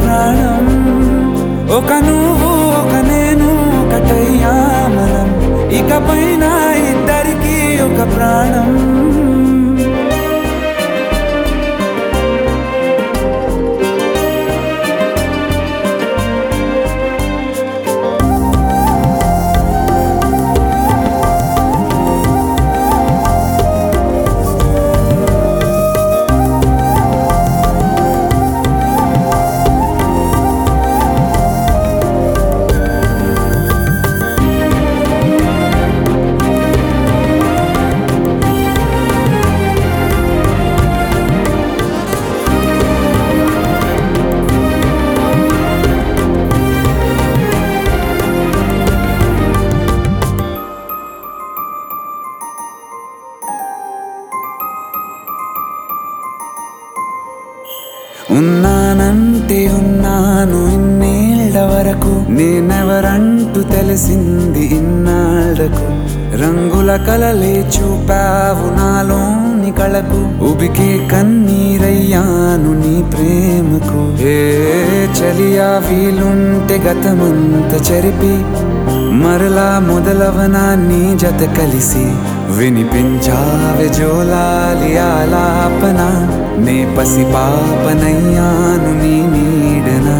ప్రాణం ఒక నువ్వు ఒక నేను ఒకటయ్యా మనం ఇకపైన ఇద్దరికి ఒక ప్రాణం ఉన్నానంటే ఉన్నాను ఇన్నేళ్ల వరకు నేనెవరంటూ తెలిసింది ఇన్నాళ్లకు రంగుల కలలే చూపావు నాలోని కళకు ఉబికే కన్నీరయ్యాను నీ ప్రేమకు ఏ చలియా వీలుంటే గతమంత చెరిపి మరలా మొదలవనా నీ జత కలిసి వినిపించావె జోలాలి ఆలాపన నే పసి పాపనయ్యాను నీ నీడనా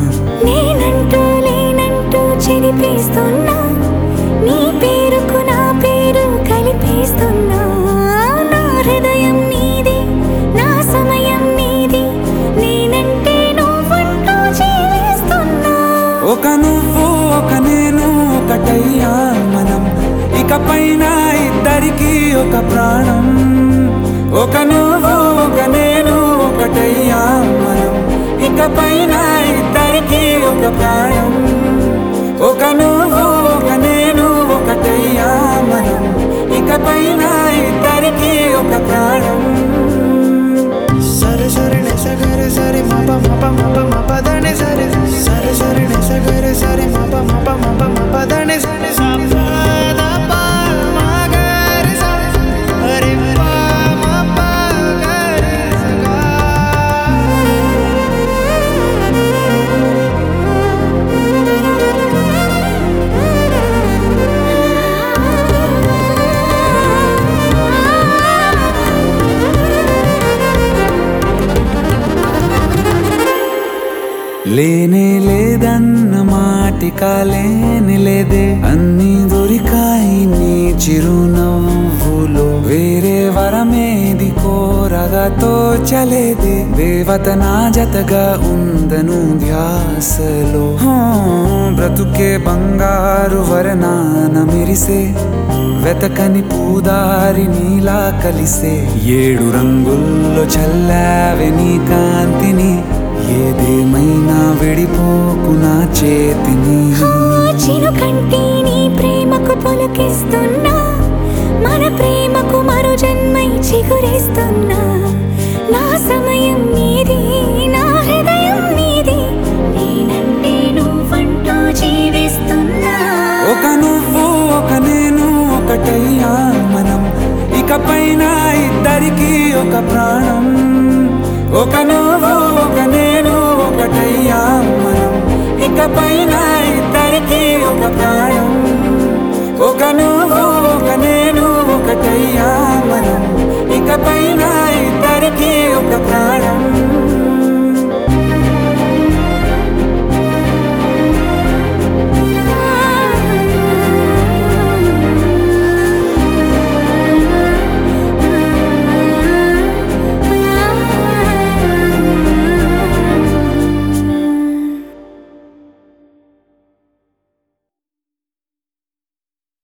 నేనంటూ లేనంటూ చెరిపేస్తున్నా నీ పేరుకు నా పేరు కలిపేస్తున్నా నా హృదయం నీది నా సమయం నీది నేనంటే నువ్వంటూ జీవిస్తున్నా ఒక నువ్వు ఒక నేను ఒకటయ్యా మనం ఇకపైన ఇద్దరికి ఒక ప్రాణం ఒక నువ్వు ఒక నేను ఒకటయ్యా మనం ఇకపైన ఇద్దరికి ఒక ప్రాణం ఒక నువ్వు ఒక నేను ఒకటయ్యా మనం ఇకపైన ఇద్దరికి ఒక ప్రాణం సరే సరే నెస గరే సరే మప మప మప మప దని సరే సరే సరే నెస గరే సరే మప మప మప మప దని సరే సప దప మగరి సరే అరే ప మప గరి సగా లేనే లేదన్న మాటిక లేని లేదే అన్ని దొరికాయి నీ చిరునవ్వులో వేరే వరమేది కోరగా తోచలేదే దేవత నా జతగా ఉందను ధ్యాసలో హా, బ్రతుకే బంగారు వరనాన మెరిసే వెతకని పూదారి నీలా కలిసే ఏడు రంగుల్లో చల్లావె నీ కాంతిని ఏదేమైనా విడిపోకు నా చేతిని చినుకంటే నీ ప్రేమకు పులకిస్తున్నా మన ప్రేమకు మరో జన్మై చిగురేస్తున్నా నా సమయం నీది నా హృదయం నీది నేనంటే నువ్వంటూ జీవిస్తున్నా ఒక నువ్వు ఒక నేను ఒకటయ్యా మనం ఇకపైన ఇద్దరికి ఒక ప్రాణం ఒక నువ్వు ఒక నేను ఒకటయ్యా మనం ఇకపైన ఇద్దరికి ఒక ప్రాణం ఒక నువ్వు ఒక నేను ఒకటయ్యా మనం ఇకపైన ఇద్దరికి ఒక ప్రాణం